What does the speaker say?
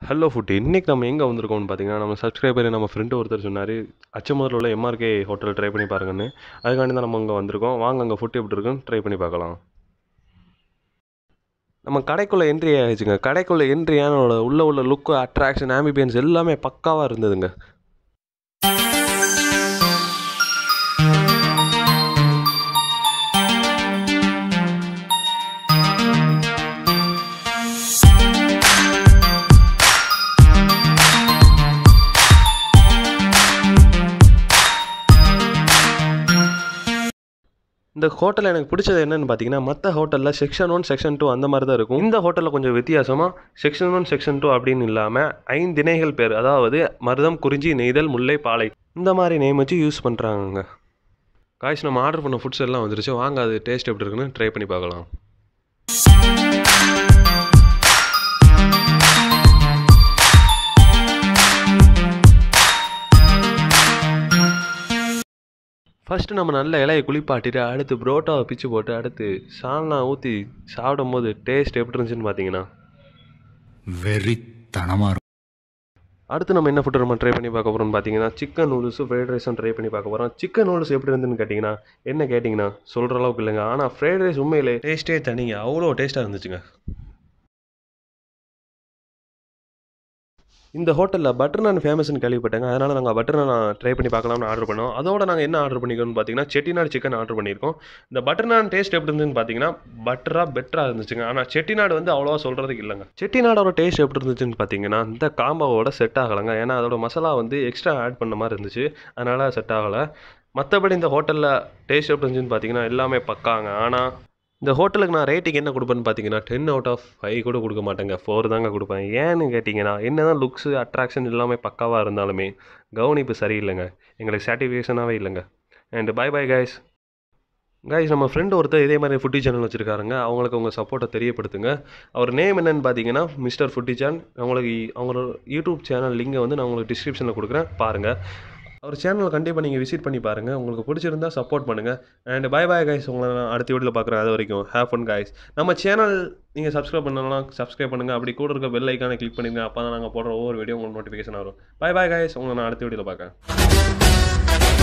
hello food இன்னைக்கு நம்ம எங்கே வந்திருக்கோம்னு பார்த்தீங்கன்னா நம்ம சப்ஸ்கிரைபர் நம்ம ஃப்ரெண்டு ஒருத்தர் சொன்னார் அச்சமூரில் உள்ள எம்ஆர்கே ஹோட்டல் ட்ரை பண்ணி பாருங்கன்னு அதுக்காண்டி தான் நம்ம இங்கே வந்திருக்கோம் வாங்க அங்கே ஃபுட் எப்படி இருக்குன்னு ட்ரை பண்ணி பார்க்கலாம் நம்ம கடைக்குள்ளே என்ட்ரி ஆகிடுச்சுங்க கடைக்குள்ளே என்ட்ரி ஆனோட உள்ள உள்ள லுக்கு அட்ராக்ஷன் ஆம்பிபியன்ஸ் எல்லாமே பக்காவாக இருந்ததுங்க இந்த ஹோட்டல் எனக்கு பிடிச்சது என்னன்னு பார்த்தீங்கன்னா மற்ற ஹோட்டலில் செக்ஷன் ஒன் செக்ஷன் டூ அந்த மாதிரி தான் இருக்கும் இந்த ஹோட்டலில் கொஞ்சம் வித்தியாசமாக செக்ஷன் ஒன் செக்ஷன் டூ அப்படின்னு இல்லாமல் ஐந்திணைகள் பேர் அதாவது மருதம் குறிஞ்சி நெய்தல் முல்லை பாலை இந்த மாதிரி நேம் வச்சு யூஸ் பண்ணுறாங்க காய்ச்சி நம்ம ஆர்டர் பண்ண ஃபுட்ஸ் எல்லாம் வந்துருச்சு வாங்க அது டேஸ்ட் எப்படி இருக்குன்னு ட்ரை பண்ணி பார்க்கலாம் ஃபஸ்ட்டு நம்ம நல்ல இலையை குளிப்பாட்டிட்டு அடுத்து புரோட்டாவை பிச்சு போட்டு அடுத்து சால்னா ஊற்றி சாப்பிடும் போது டேஸ்ட் எப்படி இருந்துச்சுன்னு பார்த்தீங்கன்னா வெறித்தனமாக இருக்கும் அடுத்து நம்ம என்ன ஃபுட்டு நம்ம ட்ரை பண்ணி பார்க்க போகிறோம்னு பார்த்தீங்கன்னா சிக்கன் நூடுல்ஸும் ஃப்ரைட் ரைஸும் ட்ரை பண்ணி பார்க்க போகிறோம் சிக்கன் நூடுல்ஸ் எப்படி இருந்துன்னு கேட்டிங்கன்னா என்ன கேட்டிங்கன்னா சொல்கிற அளவுக்கு இல்லைங்க ஆனால் ஃப்ரைட் ரைஸ் உண்மையிலே டேஸ்ட்டே தனிங்க அவ்வளோ டேஸ்ட்டாக இருந்துச்சுங்க இந்த ஹோட்டலில் பட்டர் நான் ஃபேமஸ்னு கேள்விப்பட்டேங்க அதனால் நாங்கள் பட்டர் நான் ட்ரை பண்ணி பார்க்கலாம்னு ஆர்டர் பண்ணோம் அதோட நாங்கள் என்ன ஆர்டர் பண்ணிக்கோன்னு பார்த்தீங்கன்னா செட்டிநாடு சிக்கன் ஆர்டர் பண்ணியிருக்கோம் இந்த பட்டர் நான் டேஸ்ட் எப்படி இருந்துன்னு பார்த்தீங்கன்னா பட்டராக பெட்டராக இருந்துச்சுங்க ஆனால் செட்டிநாடு வந்து அவ்வளோவா சொல்கிறதுக்கு இல்லைங்க செட்டிநாடோட டேஸ்ட் எப்படி இருந்துச்சுன்னு பார்த்தீங்கன்னா இந்த காம்பாவோட செட் ஆகலைங்க ஏன்னா அதோட மசாலா வந்து எக்ஸ்ட்ரா ஆட் பண்ண மாதிரி இருந்துச்சு அதனால் செட் ஆகலை மற்றபடி இந்த ஹோட்டலில் டேஸ்ட் எப்படி இருந்துச்சுன்னு பார்த்தீங்கன்னா எல்லாமே பக்காங்க ஆனால் இந்த ஹோட்டலுக்கு நான் ரேட்டிங் என்ன கொடுப்பேன்னு பார்த்தீங்கன்னா டென் அவுட் ஆஃப் ஃபைவ் கூட கொடுக்க மாட்டேங்க ஃபோர் தாங்க கொடுப்பேன் ஏன்னு கேட்டிங்கன்னா என்ன தான் லுக்ஸு அட்ராக்ஷன் எல்லாமே பக்காவாக இருந்தாலுமே கவனிப்பு சரியில்லைங்க எங்களுக்கு சாட்டிஸ்ஃபேக்ஷனாகவே இல்லைங்க and bye bye guys guys நம்ம ஃப்ரெண்டு ஒருத்தர் இதே மாதிரி ஃபுட்டி சேனல் வச்சுருக்காருங்க அவங்களுக்கு உங்கள் சப்போர்ட்டை தெரியப்படுத்துங்க அவர் நேம் என்னன்னு பார்த்தீங்கன்னா மிஸ்டர் ஃபுட்டி சேனல் அவங்களுக்கு அவங்களோட யூடியூப் சேனல் லிங்கை வந்து நான் உங்களுக்கு டிஸ்கிரிப்ஷனில் கொடுக்குறேன் பாருங்கள் அவர் சேனலை கண்டிப்பாக நீங்கள் விசிட் பண்ணி பாருங்கள் உங்களுக்கு பிடிச்சிருந்தா சப்போர்ட் பண்ணுங்கள் அண்ட் பை பாய் கைஸ் உங்களை நான் அடுத்த வீடியோவில் பார்க்குறேன் அது வரைக்கும் ஹேவ் ஃபன் கைஸ் நம்ம சேனல் நீங்கள் சப்ஸ்கிரைப் பண்ணலாம் சப்ஸ்கிரைப் பண்ணுங்கள் அப்படி கூட இருக்க பெல் ஐக்கானை கிளிக் பண்ணிடுங்க அப்போ தான் நாங்கள் போடுற ஒவ்வொரு வீடியோ உங்களுக்கு நோட்டிஃபிகேஷன் வரும் பை பாய் கைஸ் உங்களை நான் அடுத்த வீடியோவில் பார்க்குறேன்